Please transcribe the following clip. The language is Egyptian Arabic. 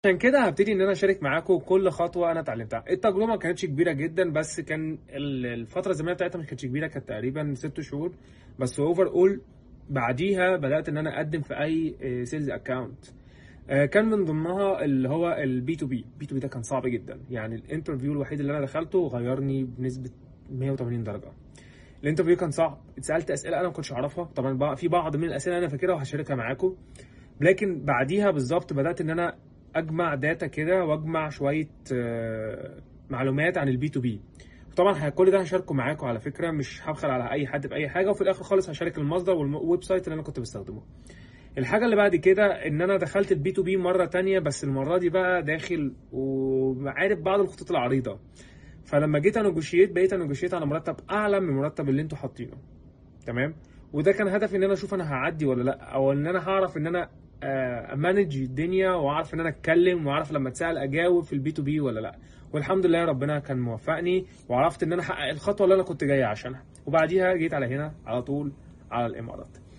عشان كده هابتدي إن أنا أشارك معاكم كل خطوة أنا اتعلمتها، التجربة ما كانتش كبيرة جدًا بس كان ال الفترة الزمنية بتاعتها ما كانتش كبيرة كانت تقريبًا 6 شهور، بس over all بعديها بدأت إن أنا أقدّم في أي آآ sales account آآ كان من ضمنها اللي هو الB2B، الB2B ده كان صعب جدًا، يعني الinterview الوحيد اللي أنا دخلته غيّرني بنسبة 180 درجة. الinterview كان صعب، اتسألت أسئلة أنا ما كنتش أعرفها، طبعًا بقى في بعض من الأسئلة أنا فاكرها وهاشاركها معاكم، لكن بعديها بالضبط بدأت إن أنا أجمع data كده وأجمع شوية معلومات عن الB2B وطبعًا ه كل ده هاشاركه معاكم على فكرة مش هابخل على أي حد بأي حاجة وفي الآخر خالص هاشارك المصدر والم والwebsite اللي أنا كنت باستخدمه. الحاجة اللي بعد كده إن أنا دخلت الB2B مرة تانية بس المرة دي بقى داخل وعارف بعض الخطوط العريضة، فلما جيت أnegotiate بقيت أnegotiate على مرتب أعلى من المرتب اللي أنتم حاطينه، تمام؟ وده كان هدفي إن أنا أشوف أنا هاعدّي والّا لأ، أو إن أنا هاعرف إن أنا آآ أmanage الدنيا وأعرف إن أنا أتكلم وأعرف لما أتسأل أجاوب في الB2B والّا لأ، والحمد لله ربنا كان موفقني وعرفت إن أنا أحقق الخطوة اللي أنا كنت جاي عشانها، وبعديها جيت على هنا على طول على الإمارات.